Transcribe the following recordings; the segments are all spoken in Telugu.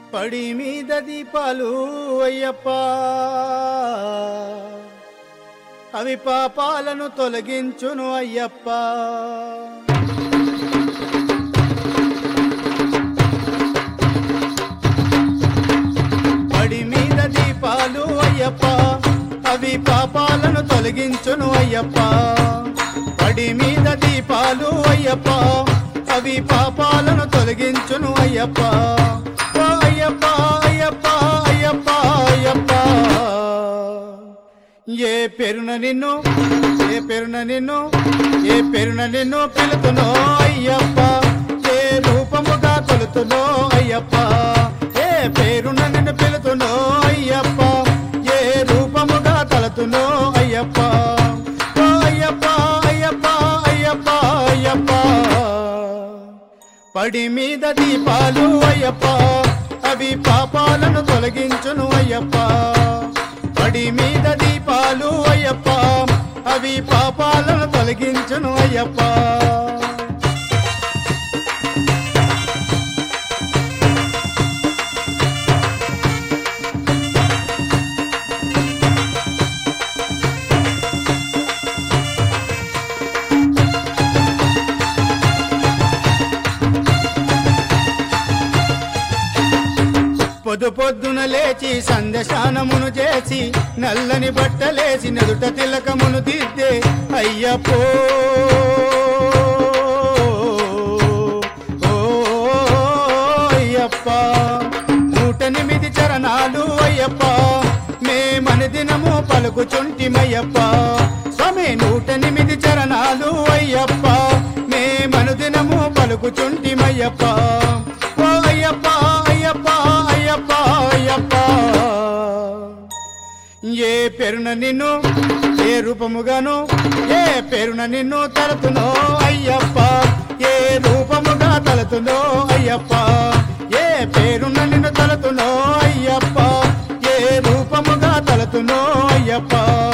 పడి మీద దీపాలు అయ్యప్ప అవి పాపాలను తొలగించును అయ్యప్ప పడి మీద దీపాలు అయ్యప్ప అవి పాపాలను తొలగించును అయ్యప్ప పడి మీద దీపాలు అయ్యప్ప అవి పాపాలను తొలగించును అయ్యప్ప ఓ అయ్యప్ప అయ్యప్ప అయ్యప్ప అయ్యప్ప ఏ పేరున నిన్ను ఏ పేరున నిన్ను ఏ పేరున నిన్ను పిలుతునో అయ్యప్ప ఏ రూపముగా కొలుతునో అయ్యప్ప ఏ పేరున నిన్ను పిలుతునో అయ్యప్ప ఏ రూపముగా తలతునో అయ్యప్ప ఓ అయ్యప్ప అయ్యప్ప అయ్యప్ప అయ్యప్ప పడి మీద దీపాలు అయ్యప్ప అవి పాపాలను తొలగించును అయ్యప్ప పడి మీద దీపాలు అయ్యప్ప అవి పాపాలను తొలగించును అయ్యప్ప పొద్దు పొద్దున లేచి సందశానమును చేసి నల్లని బట్టలేసి నదుట తిలకమును దిద్దే అయ్యప్పో ఓ అయ్యప్ప నూటెనిమిది చరణాలు అయ్యప్ప మేమని దినము పలుకుచుంటిమయ్యప్ప స్వామి నూటెనిమిది చరణాలు అయ్యప్ప మేమను దినము పలుకుచుంటిమయ్యప్ప ఓ అయ్యప్ప అయ్యప్ప అయ్యప్ప అయ్యప్ప ఏ పేరున నిన్ను ఏ రూపముగాను ఏ పేరున నిన్ను తలతునో అయ్యప్ప ఏ రూపముగా తలతునో అయ్యప్ప ఏ పేరున నిన్ను తలతునో అయ్యప్ప ఏ రూపముగా తలతునో అయ్యప్ప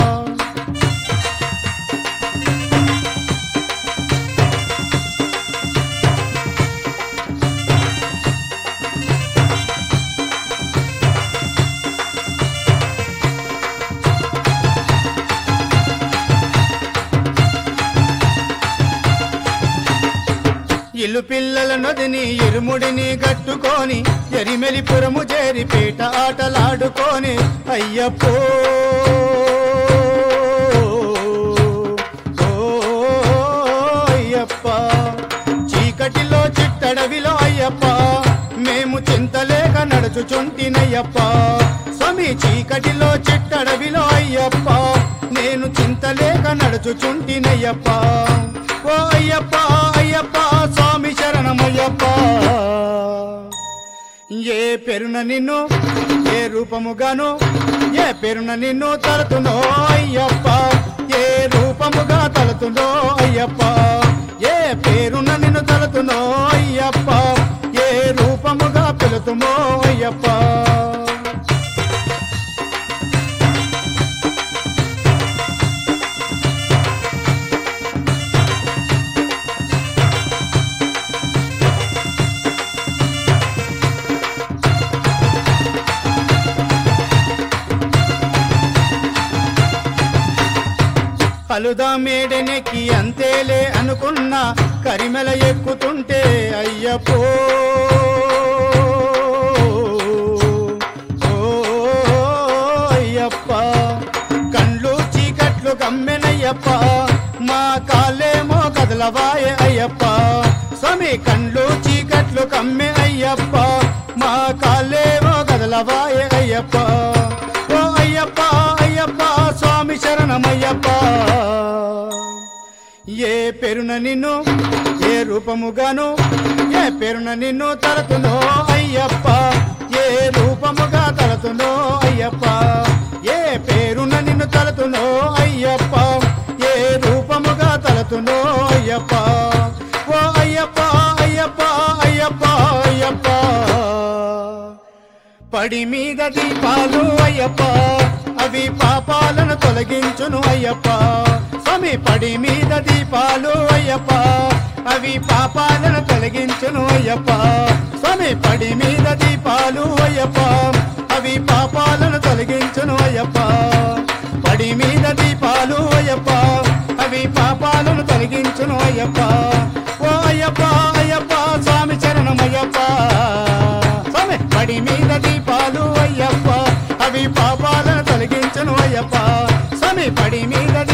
ఇల్లు పిల్లల నదిని ఇరుముడిని కట్టుకొని ఎరిమెలిపురము చేరి పీట ఆటలాడుకొని అయ్యప్పో ఓ అయ్యప్ప చీకటిలో చిట్టడవిలో అయ్యప్ప మేము చింతలేక నడుచుచుంటినయ్యప్ప స్వామి చీకటిలో చిట్టడవిలో అయ్యప్ప నేను చింతలేక నడుచుచుంటినయ్యప్ప ఓ అయ్యప్ప అయ్యప్ప స్వామి శరణమయ్యప్ప ఏ పేరున నిన్ను ఏ రూపముగాను ఏ పేరున నిన్ను తలతునో అయ్యప్ప ఏ రూపముగా తలతునో అయ్యప్ప ఏ పేరున నిన్ను తలతునో అయ్యప్ప ఏ రూపముగా పిలుతుమో అయ్యప్ప కలుదా మేడనెక్కి అంతేలే అనుకున్నా కరిమెల ఎక్కుతుంటే అయ్యప్పో ఓ అయ్యప్ప కండ్లు చీకట్లు కమ్మెనయ్యప్ప మా కాలేమో కదలవాయే అయ్యప్ప స్వామి కండ్లు చీకట్లు కమ్మె అయ్యప్ప మా కాలేమో కదలవాయే అయ్యప్ప ఓ అయ్యప్ప అయ్యప్ప స్వామి శరణమయ్యప్ప ఏ పేరున నిన్ను ఏ రూపముగాను ఏ పేరున నిన్ను తలతునో అయ్యప్ప ఏ రూపముగా తలతునో అయ్యప్ప ఏ పేరున నిన్ను తలతునో అయ్యప్ప ఏ రూపముగా తలతునో అయ్యప్ప ఓ అయ్యప్ప అయ్యప్ప అయ్యప్ప అయ్యప్ప పడి మీద దీపాలు అయ్యప్ప అవి పాపాలను తొలగించును అయ్యప్ప స్వామి పడి మీద దీపాలు అయ్యప్ప అవి పాపాలను తొలగించును అయ్యప్ప స్వామి పడి మీద దీపాలు అయ్యప్ప అవి పాపాలను తొలగించును అయ్యప్ప పడి మీద దీపాలు అయ్యప్ప అవి పాపాలను తొలగించును అయ్యప్ప ఓ అయ్యప్ప అయ్యప్ప స్వామి చరణమయ్యప్ప స్వామి పడి మీద దీపాలు అయ్యప్ప అవి పాపాలను తొలగించును అయ్యప్ప స్వామి పడి మీద